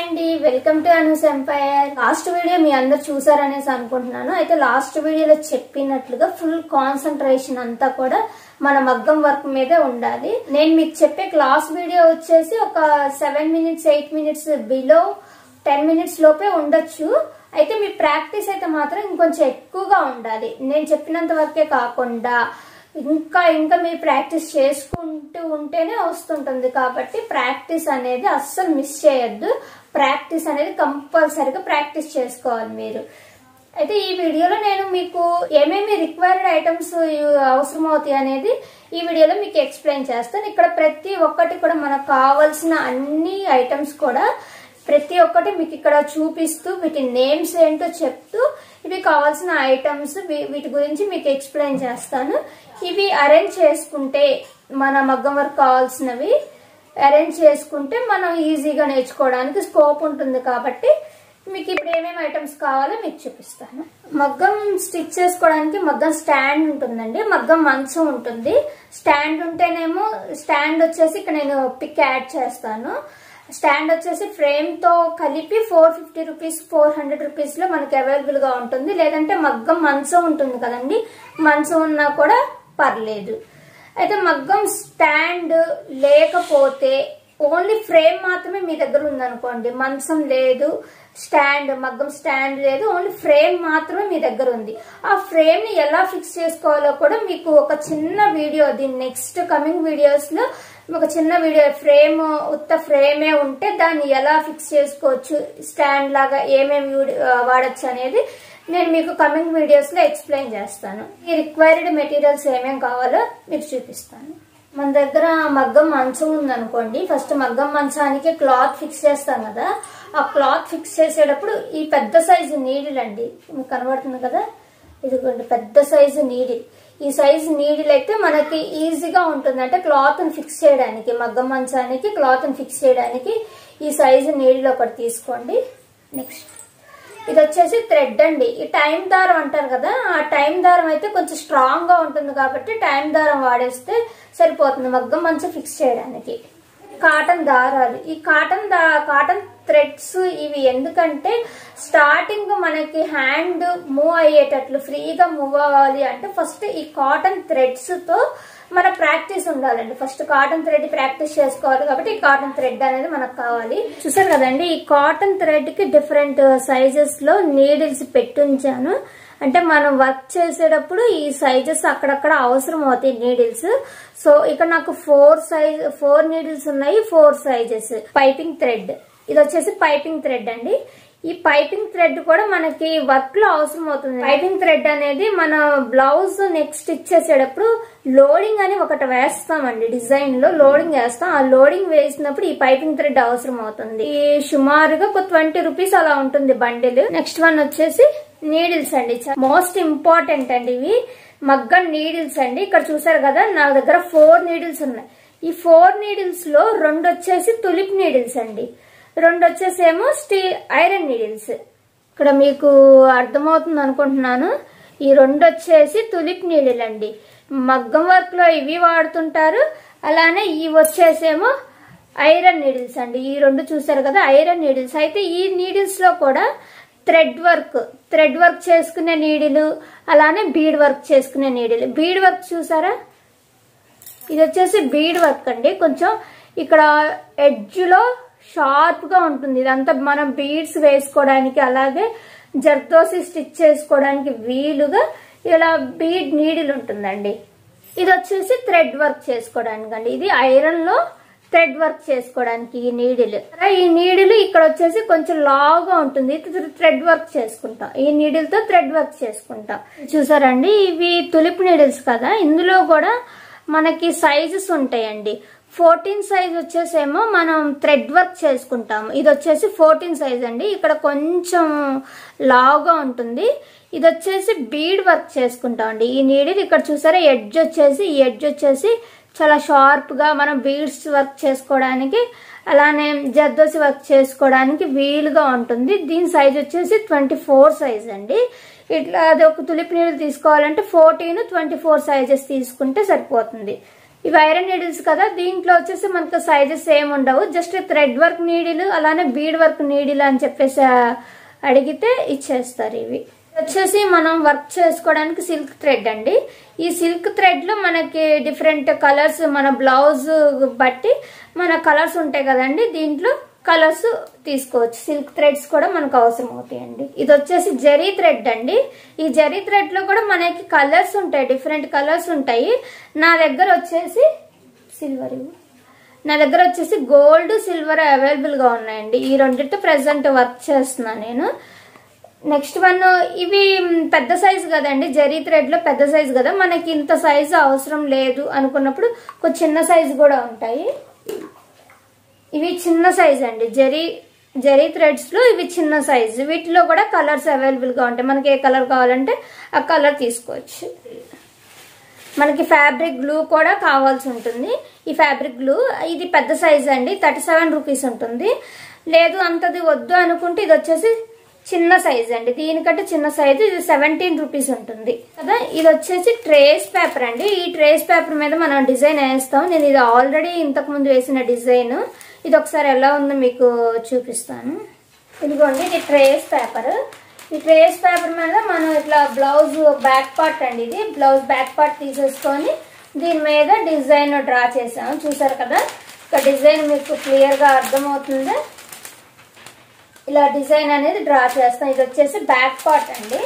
అండి welcome to Anu's empire last video మీ అందరు చూసారనేసి అనుకుంటున్నాను అయితే లాస్ట్ వీడియోలో చెప్పినట్లుగా ఫుల్ కాన్సన్ట్రేషన్ అంతా కూడా మన మగ్గం వర్క్ మీదే ఉండాలి నేను మీకు చెప్పే క్లాస్ వీడియో వచ్చేసి ఒక seven minutes eight minutes below ten minutes లోపే ఉండొచ్చు అయితే మీ ప్రాక్టీస్ అయితే మాత్రం ఇంకొంచెం ఎక్కువగా ఉండాలి నేను చెప్పినంత వరకే కాకుండా ఇంకా ఇంకా మీరు ప్రాక్టీస్ చేసుకుంటూ ఉంటేనే వస్తుంటుంది కాబట్టి ప్రాక్టీస్ అనేది అస్సలు మిస్ చేయొద్దు ప్రాక్టీస్ అనేది కంపల్సరీగా ప్రాక్టీస్ చేసుకోవాలి మీరు అయితే ఈ వీడియోలో నేను మీకు ఏమేమి రిక్వైర్డ్ ఐటమ్స్ అవసరం అవుతాయి అనేది ఈ వీడియోలో మీకు ఎక్స్ప్లెయిన్ చేస్తాను ఇక్కడ ప్రతి ఒక్కటి కూడా మనకు కావాల్సిన అన్ని ఐటమ్స్ కూడా ప్రతి ఒక్కటి మీకు ఇక్కడ చూపిస్తూ వీటి నేమ్స్ ఏంటో చెప్తూ ఇవి కావాల్సిన ఐటమ్స్ వీటి గురించి మీకు ఎక్స్ప్లెయిన్ చేస్తాను ఇవి అరేంజ్ చేసుకుంటే మన మగ్గం వర్క్ కావాల్సినవి అరేంజ్ చేసుకుంటే మనం ఈజీగా నేర్చుకోవడానికి స్కోప్ ఉంటుంది కాబట్టి మీకు ఇప్పుడు ఏమేమి ఐటమ్స్ కావాలో మీకు చూపిస్తాను మగ్గం స్టిచ్ చేసుకోవడానికి మగ్గం స్టాండ్ ఉంటుందండి మగ్గం మంచం ఉంటుంది స్టాండ్ ఉంటేనేమో స్టాండ్ వచ్చేసి ఇక్కడ నేను పిక్ యాడ్ చేస్తాను స్టాండ్ వచ్చేసి ఫ్రేమ్ తో కలిపి four fifty rupees four hundred rupees లో మనకి అవైలబుల్ గా ఉంటుంది లేదంటే మగ్గం మంచం ఉంటుంది కదండి మంచం ఉన్నా కూడా పర్లేదు అయితే మగ్గం స్టాండ్ లేకపోతే ఓన్లీ ఫ్రేమ్ మాత్రమే మీ దగ్గర ఉందనుకోండి మంచం లేదు స్టాండ్ మగ్గం స్టాండ్ లేదు ఓన్లీ ఫ్రేమ్ మాత్రమే మీ దగ్గర ఉంది ఆ ఫ్రేమ్ ని ఎలా ఫిక్స్ చేసుకోవాలో కూడా మీకు ఒక చిన్న వీడియో దీని నెక్స్ట్ కమింగ్ వీడియోస్ లో ఒక చిన్న వీడియో ఫ్రేమ్ ఉత్త ఫ్రేమే ఉంటే దాన్ని ఎలా ఫిక్స్ చేసుకోవచ్చు స్టాండ్ లాగా ఏమేమి వాడచ్చు అనేది నేను మీకు కమింగ్ వీడియోస్ లో ఎక్స్ప్లెయిన్ చేస్తాను ఈ రిక్వైర్డ్ మెటీరియల్స్ ఏమేమి కావాలో మీకు చూపిస్తాను మన దగ్గర మగ్గం మంచం ఉందనుకోండి ఫస్ట్ మగ్గం మంచానికి క్లాత్ ఫిక్స్ చేస్తాం కదా ఆ క్లాత్ ఫిక్స్ చేసేటప్పుడు ఈ పెద్ద సైజు నీడిల్ అండి మీకు కనబడుతుంది కదా ఇదిగోండి పెద్ద సైజు నీడిల్ ఈ సైజు నీడిల్ అయితే మనకి ఈజీగా ఉంటుంది అంటే క్లాత్ ఫిక్స్ చేయడానికి మగ్గం మంచానికి క్లాత్ ఫిక్స్ చేయడానికి ఈ సైజు నీడిల్ ఒకటి తీసుకోండి నెక్స్ట్ ఇది వచ్చేసి థ్రెడ్ అండి ఈ టైం దారం అంటారు కదా ఆ టైం దారం అయితే కొంచెం స్ట్రాంగ్ గా ఉంటుంది కాబట్టి టైం దారం వాడేస్తే సరిపోతుంది మగ్గం మంచిగా ఫిక్స్ చేయడానికి కాటన్ దారాలు ఈ కాటన్ దా కాటన్ థ్రెడ్స్ ఇవి ఎందుకంటే స్టార్టింగ్ మనకి హ్యాండ్ మూవ్ అయ్యేటట్లు ఫ్రీగా మూవ్ అవ్వాలి అంటే ఫస్ట్ ఈ కాటన్ థ్రెడ్స్ తో మన ప్రాక్టీస్ ఉండాలండి ఫస్ట్ కాటన్ థ్రెడ్ ప్రాక్టీస్ చేసుకోవాలి కాబట్టి ఈ కాటన్ థ్రెడ్ అనేది మనకు కావాలి చూసారు కదండి ఈ కాటన్ థ్రెడ్ కి డిఫరెంట్ సైజెస్ లో నీడిల్స్ పెట్టుంచాను అంటే మనం వర్క్ చేసేటప్పుడు ఈ సైజెస్ అక్కడక్కడ అవసరం అవుతాయి నీడిల్స్ సో ఇక్కడ నాకు ఫోర్ సైజ్ ఫోర్ నీడిల్స్ ఉన్నాయి ఫోర్ సైజెస్ పైపింగ్ థ్రెడ్ ఇది వచ్చేసి పైపింగ్ థ్రెడ్ అండి ఈ పైపింగ్ థ్రెడ్ కూడా మనకి వర్క్ లో అవసరం అవుతుంది పైపింగ్ థ్రెడ్ అనేది మన బ్లౌజ్ నెక్స్ట్ స్టిచ్ చేసేటప్పుడు లోడింగ్ అని ఒకటి వేస్తామండి డిజైన్ లో లోడింగ్ వేస్తాం ఆ లోడింగ్ వేసినప్పుడు ఈ పైపింగ్ థ్రెడ్ అవసరం అవుతుంది ఈ సుమారుగా ఒక ట్వంటీ రూపీస్ అలా ఉంటుంది బండిల్ నెక్స్ట్ వన్ వచ్చేసి నీడిల్స్ అండి మోస్ట్ ఇంపార్టెంట్ అండి ఇవి మగ్గం నీడిల్స్ అండి ఇక్కడ చూసారు కదా నా దగ్గర ఫోర్ నీడిల్స్ ఉన్నాయి ఈ ఫోర్ నీడిల్స్ లో రెండు వచ్చేసి తులిప్ నీడిల్స్ అండి రెండు వచ్చేసేమో స్టీల్ ఐరన్ నీడిల్స్ ఇక్కడ మీకు అర్థమవుతుంది అనుకుంటున్నాను ఈ రెండు వచ్చేసి తులిప్ నీడిల్ అండి మగ్గం వర్క్ లో ఇవి వాడుతుంటారు అలానే ఇవి వచ్చేసేమో ఐరన్ నీడిల్స్ అండి ఈ రెండు చూసారు కదా ఐరన్ నీడిల్స్ అయితే ఈ నీడిల్స్ లో కూడా థ్రెడ్ వర్క్ థ్రెడ్ వర్క్ చేసుకునే నీడిలు అలానే బీడ్ వర్క్ చేసుకునే నీడిలు బీడ్ వర్క్ చూసారా ఇది వచ్చేసి బీడ్ వర్క్ అండి కొంచెం ఇక్కడ ఎడ్జ్ లో షార్ప్ గా ఉంటుంది ఇదంతా మనం బీడ్స్ వేసుకోవడానికి అలాగే జర్దోసి స్టిచ్ చేసుకోవడానికి వీలుగా ఇలా బీడ్ నీడిల్ ఉంటుందండి ఇది వచ్చేసి థ్రెడ్ వర్క్ చేసుకోవడానికి అండి ఇది ఐరన్ లో థ్రెడ్ వర్క్ చేసుకోవడానికి ఈ నీడిల్ ఈ నీడిల్ ఇక్కడ వచ్చేసి కొంచెం లాగా ఉంటుంది థ్రెడ్ వర్క్ చేసుకుంటాం ఈ నీడిల్ తో థ్రెడ్ వర్క్ చేసుకుంటాం చూసారండి ఇవి తులిప్ నీడిల్స్ కదా ఇందులో కూడా మనకి సైజెస్ ఉంటాయండి ఫోర్టీన్ సైజ్ వచ్చేసేమో మనం థ్రెడ్ వర్క్ చేసుకుంటాము ఇది వచ్చేసి ఫోర్టీన్ సైజ్ అండి ఇక్కడ కొంచెం లావుగా ఉంటుంది ఇది వచ్చేసి బీడ్ వర్క్ చేసుకుంటాం అండి ఈ నీడిల్ ఇక్కడ చూసారా ఎడ్జ్ వచ్చేసి ఈ ఎడ్జ్ వచ్చేసి చాలా షార్ప్ గా మనం బీడ్స్ వర్క్ చేసుకోవడానికి అలానే జర్దోసి వర్క్ చేసుకోవడానికి వీలుగా ఉంటుంది దీని సైజ్ వచ్చేసి ట్వంటీ ఫోర్ సైజ్ అండి ఇట్లా అది ఒక తులిప్ నీళ్ళు తీసుకోవాలంటే ఫోర్టీన్ ట్వంటీ ఫోర్ సైజెస్ తీసుకుంటే సరిపోతుంది ఇవి ఐరన్ నీడిల్స్ కదా దీంట్లో వచ్చేసి మనకు సైజెస్ ఏమి ఉండవు జస్ట్ థ్రెడ్ వర్క్ నీడిల్ అలానే బీడ్ వర్క్ నీడిల్ అని చెప్పేసి ఆ, అడిగితే ఇచ్చేస్తారు ఇవి వచ్చేసి మనం వర్క్ చేసుకోవడానికి సిల్క్ థ్రెడ్ అండి ఈ సిల్క్ థ్రెడ్ లో మనకి డిఫరెంట్ కలర్స్ మన బ్లౌజ్ బట్టి మన కలర్స్ ఉంటాయి కదండి దీంట్లో కలర్స్ తీసుకోవచ్చు సిల్క్ థ్రెడ్స్ కూడా మనకు అవసరం అవుతాయండి ఇది వచ్చేసి జరీ థ్రెడ్ అండి ఈ జరీ థ్రెడ్ లో కూడా మనకి కలర్స్ ఉంటాయి డిఫరెంట్ కలర్స్ ఉంటాయి నా దగ్గర వచ్చేసి సిల్వర్ నా దగ్గర వచ్చేసి గోల్డ్ సిల్వర్ అవైలబుల్ గా ఉన్నాయండి ఈ రెండింటితో ప్రెసెంట్ వర్క్ చేస్తున్నాను నేను నెక్స్ట్ వన్ ఇవి పెద్ద సైజు కదండి జరీ థ్రెడ్ లో పెద్ద సైజు కదా మనకి ఇంత సైజు అవసరం లేదు అనుకున్నప్పుడు కొంచెం చిన్న సైజు కూడా ఉంటాయి ఇవి చిన్న సైజ్ అండి జరీ జరీ థ్రెడ్స్ లో ఇవి చిన్న సైజు వీటిలో కూడా కలర్స్ అవైలబుల్ గా ఉంటాయి మనకి ఏ కలర్ కావాలంటే ఆ కలర్ తీసుకోవచ్చు మనకి ఫ్యాబ్రిక్ గ్లూ కూడా కావాల్సి ఉంటుంది ఈ ఫ్యాబ్రిక్ గ్లూ ఇది పెద్ద సైజ్ అండి థర్టీ సెవెన్ రూపీస్ ఉంటుంది లేదు అంతది వద్దు అనుకుంటే ఇది వచ్చేసి చిన్న సైజ్ అండి దీనికంటే చిన్న సైజు ఇది సెవెంటీన్ రూపీస్ ఉంటుంది కదా ఇది వచ్చేసి ట్రేస్ పేపర్ అండి ఈ ట్రేస్ పేపర్ మీద మనం డిజైన్ వేస్తాం నేను ఇది ఆల్రెడీ ఇంతకు ముందు వేసిన డిజైన్ ఇది ఒకసారి ఎలా ఉందో మీకు చూపిస్తాను ఇదిగోండి ఇది ట్రేస్ పేపర్ ఈ ట్రేస్ పేపర్ మీద మనం ఇట్లా బ్లౌజ్ బ్యాక్ పార్ట్ అండి ఇది బ్లౌజ్ బ్యాక్ పార్ట్ తీసేసుకొని దీని మీద డిజైన్ డ్రా చేసాము చూసారు కదా ఇక డిజైన్ మీకు క్లియర్గా అర్థమవుతుంది ఇలా డిజైన్ అనేది డ్రా చేస్తాం ఇది వచ్చేసి బ్యాక్ పార్ట్ అండి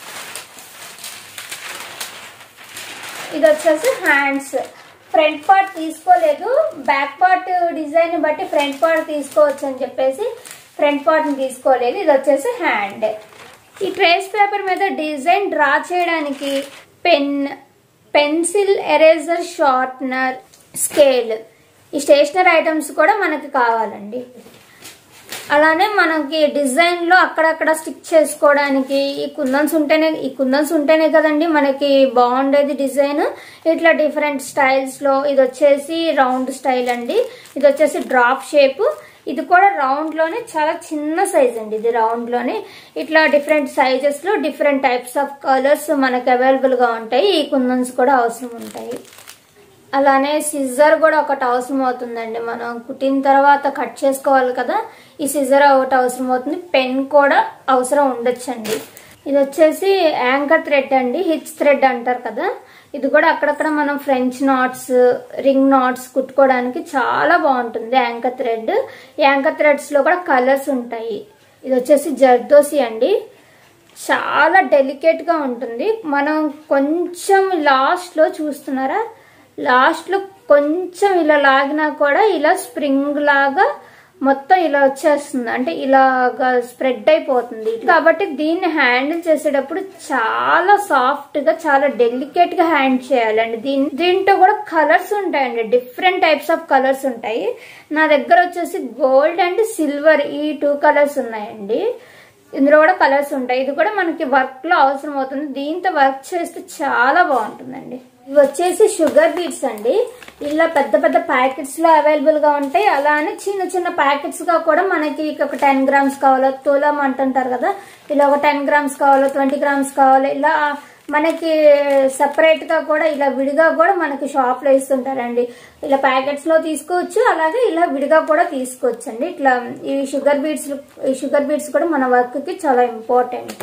ఇది వచ్చేసి హ్యాండ్స్ ఫ్రంట్ పార్ట్ తీసుకోలేదు బ్యాక్ పార్ట్ డిజైన్ బట్టి ఫ్రంట్ పార్ట్ తీసుకోవచ్చు అని చెప్పేసి ఫ్రంట్ పార్ట్ తీసుకోలేదు ఇది వచ్చేసి హ్యాండ్ ఈ ట్రేస్ పేపర్ మీద డిజైన్ డ్రా చేయడానికి pen pencil eraser sharpener scale ఈ స్టేషనరీ ఐటమ్స్ కూడా మనకి కావాలండి అలానే మనకి డిజైన్ లో అక్కడక్కడ స్టిక్ చేసుకోవడానికి ఈ కుందన్స్ ఉంటేనే ఈ కుందన్స్ ఉంటేనే కదండి మనకి బాగుండేది డిజైన్ ఇట్లా డిఫరెంట్ స్టైల్స్ లో ఇది వచ్చేసి రౌండ్ స్టైల్ అండి ఇది వచ్చేసి డ్రాప్ షేప్ ఇది కూడా రౌండ్ లోనే చాలా చిన్న సైజ్ అండి ఇది రౌండ్ లోనే ఇట్లా డిఫరెంట్ సైజెస్ లో డిఫరెంట్ టైప్స్ ఆఫ్ కలర్స్ మనకి అవైలబుల్ గా ఉంటాయి ఈ కుందన్స్ కూడా అవసరం ఉంటాయి అలానే సిజర్ కూడా ఒకటి అవసరం అవుతుందండి మనం కుట్టిన తర్వాత కట్ చేసుకోవాలి కదా ఈ సిజర్ ఒకటి అవసరం అవుతుంది పెన్ కూడా అవసరం ఉండొచ్చండి ఇది వచ్చేసి యాంకర్ థ్రెడ్ అండి హిచ్ థ్రెడ్ అంటారు కదా ఇది కూడా అక్కడక్కడ మనం ఫ్రెంచ్ నాట్స్ రింగ్ నాట్స్ కుట్టుకోవడానికి చాలా బాగుంటుంది యాంకర్ థ్రెడ్ యాంకర్ థ్రెడ్స్ లో కూడా కలర్స్ ఉంటాయి ఇది వచ్చేసి జర్దోసి అండి చాలా డెలికేట్ గా ఉంటుంది మనం కొంచెం లాస్ట్ లో చూస్తున్నారా లాస్ట్ లో కొంచెం ఇలా లాగినా కూడా ఇలా స్ప్రింగ్ లాగా మొత్తం ఇలా వచ్చేస్తుంది అంటే ఇలాగా స్ప్రెడ్ అయిపోతుంది కాబట్టి దీన్ని హ్యాండిల్ చేసేటప్పుడు చాలా సాఫ్ట్ గా చాలా డెలికేట్ గా హ్యాండ్ చేయాలండి దీని దీంట్లో కూడా కలర్స్ ఉంటాయండి డిఫరెంట్ టైప్స్ ఆఫ్ కలర్స్ ఉంటాయి నా దగ్గర వచ్చేసి గోల్డ్ అండ్ సిల్వర్ ఈ టూ కలర్స్ ఉన్నాయండి ఇందులో కూడా కలర్స్ ఉంటాయి ఇది కూడా మనకి వర్క్ లో అవసరం అవుతుంది దీంతో వర్క్ చేస్తే చాలా బాగుంటుందండి ఇవి వచ్చేసి షుగర్ బీట్స్ అండి ఇలా పెద్ద పెద్ద ప్యాకెట్స్ లో అవైలబుల్ గా ఉంటాయి అలానే చిన్న చిన్న ప్యాకెట్స్ గా కూడా మనకి ఒక టెన్ గ్రామ్స్ కావాలో తులం అంటుంటారు కదా ఇలా ఒక టెన్ గ్రామ్స్ కావాలో ట్వంటీ గ్రామ్స్ కావాలో ఇలా మనకి సెపరేట్ గా కూడా ఇలా విడిగా కూడా మనకి షాప్ లో ఇస్తుంటారండి ఇలా ప్యాకెట్స్ లో తీసుకోవచ్చు అలాగే ఇలా విడిగా కూడా తీసుకోవచ్చు అండి ఇట్లా ఈ షుగర్ బీట్స్ ఈ షుగర్ బీట్స్ కూడా మన వర్క్ కి చాలా ఇంపార్టెంట్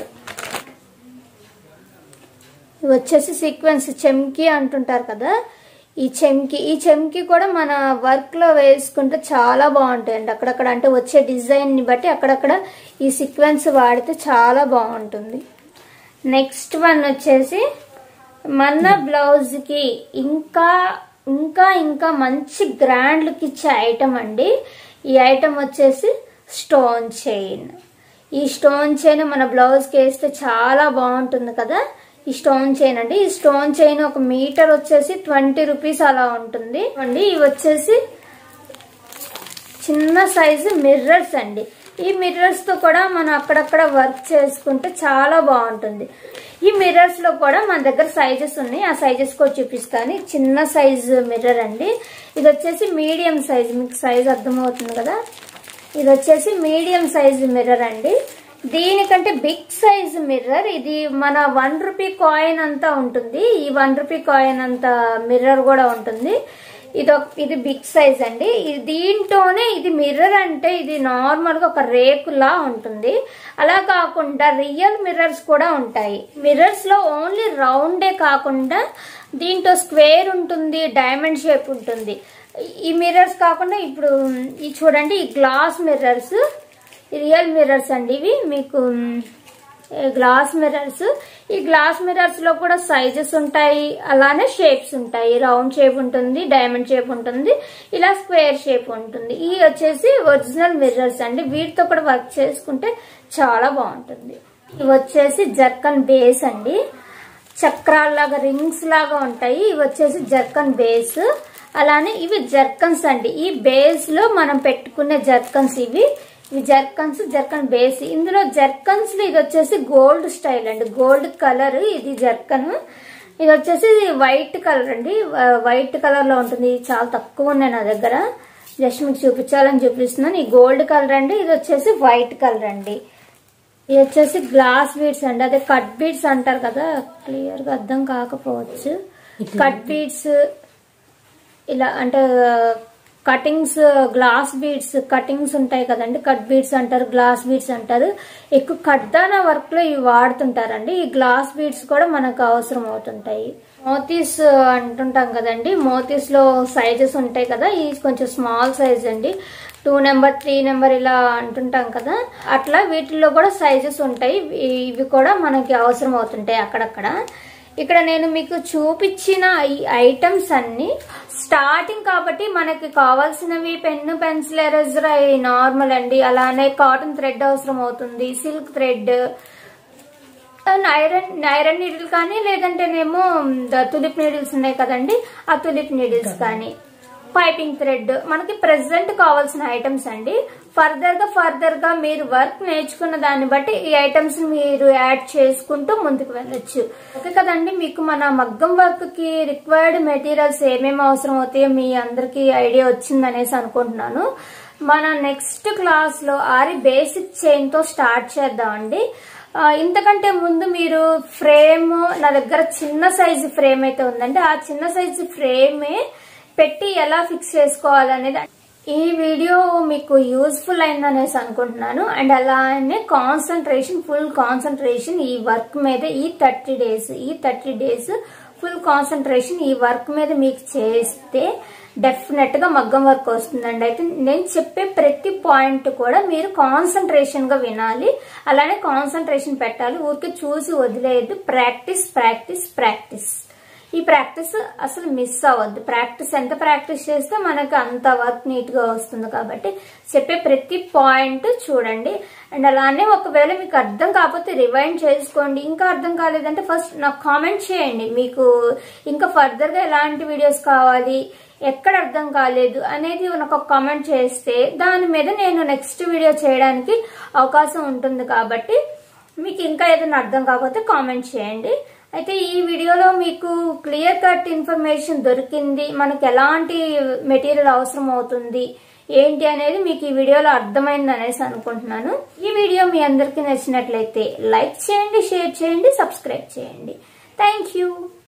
ఇవి వచ్చేసి సీక్వెన్స్ చెమ్కి అంటుంటారు కదా ఈ చెమ్కి ఈ చెమ్కి కూడా మన వర్క్ లో వేసుకుంటే చాలా బాగుంటాయండి అక్కడక్కడ అంటే వచ్చే డిజైన్ ని బట్టి అక్కడక్కడ ఈ సీక్వెన్స్ వాడితే చాలా బాగుంటుంది నెక్స్ట్ వన్ వచ్చేసి మన బ్లౌజ్ కి ఇంకా ఇంకా ఇంకా మంచి గ్రాండ్ లుక్ ఇచ్చే ఐటమ్ అండి ఈ ఐటమ్ వచ్చేసి స్టోన్ చైన్ ఈ స్టోన్ చైన్ మన బ్లౌజ్ కి వేస్తే చాలా బాగుంటుంది కదా ఈ స్టోన్ చైన్ అండి ఈ స్టోన్ చైన్ ఒక మీటర్ వచ్చేసి ట్వంటీ రూపీస్ అలా ఉంటుంది అండి ఇవి వచ్చేసి చిన్న సైజు మిర్రర్స్ అండి ఈ మిర్రర్స్ తో కూడా మనం అక్కడక్కడ వర్క్ చేసుకుంటే చాలా బాగుంటుంది ఈ మిర్రర్స్ లో కూడా మన దగ్గర సైజెస్ ఉన్నాయి ఆ సైజెస్ కూడా చూపిస్తాను ఇది చిన్న సైజ్ మిర్రర్ అండి ఇది వచ్చేసి మీడియం సైజ్ మీకు సైజ్ అర్థమవుతుంది కదా ఇది వచ్చేసి మీడియం సైజ్ మిర్రర్ అండి దీనికంటే బిగ్ సైజ్ మిర్రర్ ఇది మన వన్ రూపీ కాయిన్ అంతా ఉంటుంది ఈ వన్ రూపీ కాయిన్ అంత మిర్రర్ కూడా ఉంటుంది ఇది ఒక- ఇది బిగ్ సైజ్ అండి ఇది దీంట్లోనే ఇది మిర్రర్ అంటే ఇది నార్మల్ గా ఒక రేకులా ఉంటుంది అలా కాకుండా రియల్ మిర్రర్స్ కూడా ఉంటాయి మిర్రర్స్ లో ఓన్లీ రౌండే కాకుండా దీంట్లో స్క్వేర్ ఉంటుంది డైమండ్ షేప్ ఉంటుంది ఈ మిర్రర్స్ కాకుండా ఇప్పుడు ఈ చూడండి ఈ గ్లాస్ మిర్రర్స్ రియల్ మిర్రర్స్ అండి ఇవి మీకు గ్లాస్ మిర్రర్స్ ఈ గ్లాస్ మిర్రర్స్ లో కూడా సైజెస్ ఉంటాయి అలానే షేప్స్ ఉంటాయి రౌండ్ షేప్ ఉంటుంది డైమండ్ షేప్ ఉంటుంది ఇలా స్క్వేర్ షేప్ ఉంటుంది ఈ వచ్చేసి ఒరిజినల్ మిర్రర్స్ అండి వీటితో కూడా వర్క్ చేసుకుంటే చాలా బాగుంటుంది ఇవి వచ్చేసి జర్కన్ బేస్ అండి చక్రాల్లాగా రింగ్స్ లాగా ఉంటాయి ఇవి వచ్చేసి జర్కన్ బేస్ అలానే ఇవి జర్కన్స్ అండి ఈ బేస్ లో మనం పెట్టుకునే జర్కన్స్ ఇవి ఇవి జర్కన్స్ జర్కన్ బేస్ ఇందులో జర్కన్స్ లో ఇది వచ్చేసి గోల్డ్ స్టైల్ అండి గోల్డ్ కలర్ ఇది జర్కన్ ఇది వచ్చేసి వైట్ కలర్ అండి వైట్ కలర్ లో ఉంటుంది ఇది చాలా తక్కువ ఉన్నాయి నా దగ్గర జస్ట్ మీకు చూపించాలని చూపిస్తున్నాను ఈ గోల్డ్ కలర్ అండి ఇది వచ్చేసి వైట్ కలర్ అండి ఇది వచ్చేసి గ్లాస్ బీడ్స్ అండి అదే కట్ బీడ్స్ అంటారు కదా క్లియర్ గా అర్థం కాకపోవచ్చు కట్ బీడ్స్ ఇలా అంటే కటింగ్స్ గ్లాస్ బీడ్స్ కటింగ్స్ ఉంటాయి కదండి కట్ బీడ్స్ అంటారు గ్లాస్ బీడ్స్ అంటారు ఎక్కువ కడ్దానా వర్క్ లో ఇవి వాడుతుంటారండి ఈ గ్లాస్ బీడ్స్ కూడా మనకు అవసరం అవుతుంటాయి మోతీస్ అంటుంటాం కదండి మోతీస్ లో సైజెస్ ఉంటాయి కదా ఈ కొంచెం స్మాల్ సైజ్ అండి టూ నెంబర్ త్రీ నెంబర్ ఇలా అంటుంటాం కదా అట్లా వీటిల్లో కూడా సైజెస్ ఉంటాయి ఇవి- ఇవి కూడా మనకి అవసరం అవుతుంటాయి అక్కడక్కడ ఇక్కడ నేను మీకు చూపించిన ఈ ఐటమ్స్ అన్ని స్టార్టింగ్ కాబట్టి మనకి కావాల్సినవి పెన్ను పెన్సిల్ ఎరేజర్ అవి నార్మల్ అండి అలానే కాటన్ థ్రెడ్ అవసరం అవుతుంది silk thread iron iron needle కానీ లేదంటేనేమో తులిప్ నీడిల్స్ ఉన్నాయి కదండి ఆ తులిప్ నీడిల్స్ కానీ పైపింగ్ థ్రెడ్ మనకి ప్రెసెంట్ కావాల్సిన ఐటమ్స్ అండి ఫర్దర్ గా ఫర్దర్ గా మీరు వర్క్ నేర్చుకున్న దాన్ని బట్టి ఈ ఐటమ్స్ మీరు యాడ్ చేసుకుంటూ ముందుకు వెళ్ళొచ్చు ఓకే కదండి మీకు మన మగ్గం వర్క్ కి రిక్వైర్డ్ మెటీరియల్స్ ఏమేమి అవసరం అవుతాయో మీ అందరికి ఐడియా వచ్చిందనేసి అనుకుంటున్నాను మన నెక్స్ట్ క్లాస్ లో ఆరి బేసిక్ చైన్ తో స్టార్ట్ చేద్దామండి ఆ, ఇంతకంటే ముందు మీరు ఫ్రేమ్ నా దగ్గర చిన్న సైజు ఫ్రేమ్ అయితే ఉందండి ఆ చిన్న సైజు ఫ్రేమే పెట్టి ఎలా ఫిక్స్ చేసుకోవాలనేది ఈ వీడియో మీకు యూస్ఫుల్ అయిందనేసి అనుకుంటున్నాను అండ్ అలానే కాన్సన్ట్రేషన్ ఫుల్ కాన్సన్ట్రేషన్ ఈ వర్క్ మీద ఈ థర్టీ డేస్ ఈ థర్టీ డేస్ ఫుల్ కాన్సన్ట్రేషన్ ఈ వర్క్ మీద మీకు చేస్తే డెఫినెట్ గా మగ్గం వర్క్ వస్తుందండి అయితే నేను చెప్పే ప్రతి పాయింట్ కూడా మీరు కాన్సన్ట్రేషన్ గా వినాలి అలానే కాన్సన్ట్రేషన్ పెట్టాలి ఊరికే చూసి వదిలేయద్దు ప్రాక్టీస్ ప్రాక్టీస్ ప్రాక్టీస్ ఈ ప్రాక్టీస్ అసలు మిస్ అవ్వద్దు ప్రాక్టీస్ ఎంత ప్రాక్టీస్ చేస్తే మనకు అంత వర్క్ నీట్ గా వస్తుంది కాబట్టి చెప్పే ప్రతి పాయింట్ చూడండి అండ్ అలానే ఒకవేళ మీకు అర్థం కాకపోతే రివైండ్ చేసుకోండి ఇంకా అర్థం కాలేదంటే ఫస్ట్ నాకు కామెంట్ చేయండి మీకు ఇంకా ఫర్దర్ గా ఎలాంటి వీడియోస్ కావాలి ఎక్కడ అర్థం కాలేదు అనేది నాకు ఒక కామెంట్ చేస్తే దాని మీద నేను నెక్స్ట్ వీడియో చేయడానికి అవకాశం ఉంటుంది కాబట్టి మీకు ఇంకా ఏదైనా అర్థం కాకపోతే కామెంట్ చేయండి అయితే ఈ వీడియోలో మీకు క్లియర్ కట్ ఇన్ఫర్మేషన్ దొరికింది మనకు ఎలాంటి మెటీరియల్ అవసరం అవుతుంది ఏంటి అనేది మీకు ఈ వీడియోలో అర్థమైంది అనేసి అనుకుంటున్నాను ఈ వీడియో మీ అందరికీ నచ్చినట్లయితే లైక్ చేయండి షేర్ చేయండి సబ్స్క్రైబ్ చేయండి థ్యాంక్ యూ